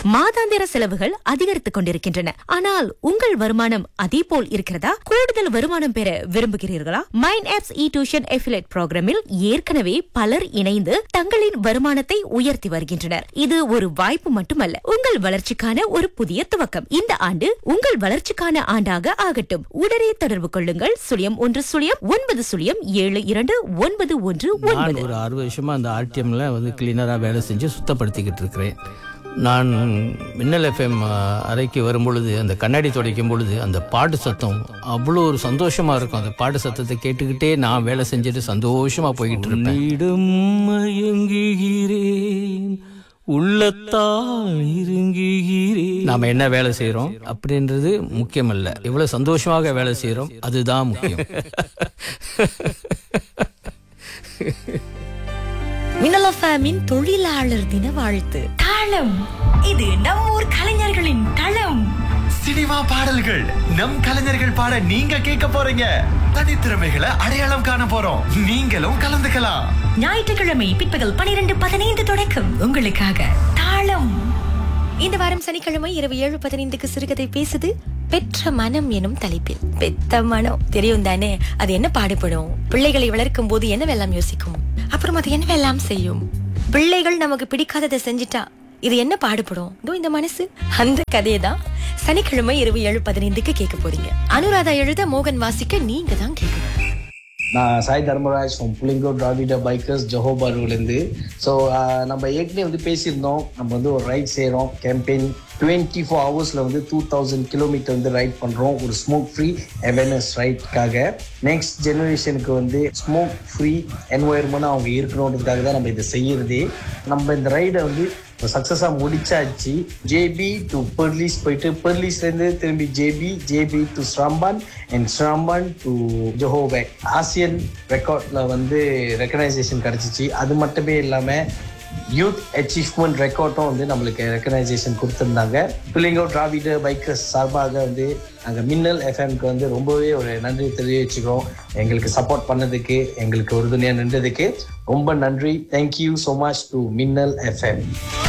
மாதாந்திர செலவுகள் அதிகரித்துக் கொண்டிருக்கின்றன ஆனால் உங்கள் வருமானம் அதே போல் இருக்கிறதா கூடுதல் வருமானம் பெற விரும்புகிறீர்களா mind apps e-tuition affiliate ப்ரோக்ராமில் ஏற்கனவே பலர் இணைந்து தங்களின் வருமானத்தை உயர்த்தி வருகின்றனர் இது ஒரு வாய்ப்பு மட்டுமல்ல உங்கள் வளர்ச்சிக்கான ஒரு புதிய துவக்கம் இந்த ஆண்டு உங்கள் வளர்ச்சிக்கான ஆண்டாக ஆகட்டும் உடனே தொடர்பு கொள்ளுங்கள் சுழியம் ஒன்று சுழியம் ஒன்பது சுழியம் ஏழு இரண்டு ஒன்பது ஒன்று நான் ஒன்பது ஒரு அறுபது வருஷமா அந்த ஆர்டிஎம்ல வந்து கிளீனராக வேலை செஞ்சு சுத்தப்படுத்திக்கிட்டு இருக்கிறேன் நான் மின்னல் எஃப்எம் அறைக்கு வரும்பொழுது அந்த கண்ணாடி துடைக்கும் பொழுது அந்த பாட்டு சத்தம் அவ்வளோ ஒரு சந்தோஷமா இருக்கும் அந்த பாட்டு சத்தத்தை கேட்டுக்கிட்டே நான் வேலை செஞ்சுட்டு சந்தோஷமா போய்கிட்டு இருப்பேன் உன்னிடம் மயங்குகிறேன் உள்ளத்தால் இருங்குகிறேன் நாம என்ன வேலை செய்றோம் அப்படின்றது முக்கியமல்ல எவ்வளவு சந்தோஷமாக வேலை செய்றோம் அதுதான் முக்கியம் மின்னல் எஃப்எம்மின் தொழிலாளர் தின வாழ்த்து தாளம் இது நம் ஊர் கலைஞர்களின் தளம் சினிமா பாடல்கள் நம் கலைஞர்கள் பாட நீங்க கேட்க போறீங்க தனித்திறமைகளை அடையாளம் காண போறோம் நீங்களும் கலந்துக்கலாம் ஞாயிற்றுக்கிழமை பிற்பகல் பனிரெண்டு பதினைந்து தொடக்கம் உங்களுக்காக தாளம் இந்த வாரம் சனிக்கிழமை இரவு ஏழு பதினைந்துக்கு சிறுகதை பேசுது பெற்ற மனம் எனும் தலைப்பில் பெத்த மனம் தெரியும் தானே அது என்ன பாடுபடும் பிள்ளைகளை வளர்க்கும் போது என்னவெல்லாம் யோசிக்கும் அப்புறம் அது என்னவெல்லாம் செய்யும் பிள்ளைகள் நமக்கு பிடிக்காததை செஞ்சிட்டா இது என்ன பாடுபடும் இதோ இந்த மனசு அந்த கதையை தான் சனிக்கிழமை இரவு ஏழு பதினைந்துக்கு கேட்க போறீங்க அனுராதா எழுத மோகன் வாசிக்க நீங்க தான் கேட்கணும் நான் சாய் தர்மராஜ் ஃப்ரம் புளிங்கோ டிராவிட பைக்கர்ஸ் ஜஹோபாருலேருந்து ஸோ நம்ம ஏற்கனவே வந்து பேசியிருந்தோம் நம்ம வந்து ஒரு ரைட் செய்கிறோம் கேம்பெயின் டுவெண்ட்டி ஃபோர் ஹவர்ஸில் வந்து டூ தௌசண்ட் கிலோமீட்டர் வந்து ரைட் பண்ணுறோம் ஒரு ஸ்மோக் ஃப்ரீ அவேர்னஸ் ரைட்காக நெக்ஸ்ட் ஜெனரேஷனுக்கு வந்து ஸ்மோக் ஃப்ரீ என்வாயர்மெண்ட் அவங்க இருக்கணுன்றதுக்காக தான் நம்ம இதை செய்யறதே நம்ம இந்த ரைடை வந்து சக்ஸஸாக முடிச்சாச்சு ஜேபி டு பெர்லிஸ் போயிட்டு பெர்லிஸ்லேருந்து திரும்பி JB JB to Seremban and Seremban to ஜோஹோபேக் ஆசியன் ரெக்கார்டில் வந்து ரெக்கனைசேஷன் கிடச்சிச்சு அது மட்டுமே இல்லாமல் யூத் அச்சீவ்மெண்ட் ரெக்கார்டும் வந்து நம்மளுக்கு ரெக்கனைசேஷன் கொடுத்துருந்தாங்க பிள்ளைங்கோ டிராவிட பைக்கர்ஸ் சார்பாக வந்து நாங்கள் மின்னல் எஃப்எம்க்கு வந்து ரொம்பவே ஒரு நன்றி தெரிவிச்சுக்கிறோம் எங்களுக்கு சப்போர்ட் பண்ணதுக்கு எங்களுக்கு உறுதுணையாக நின்றதுக்கு ரொம்ப நன்றி thank you so much to Minnal FM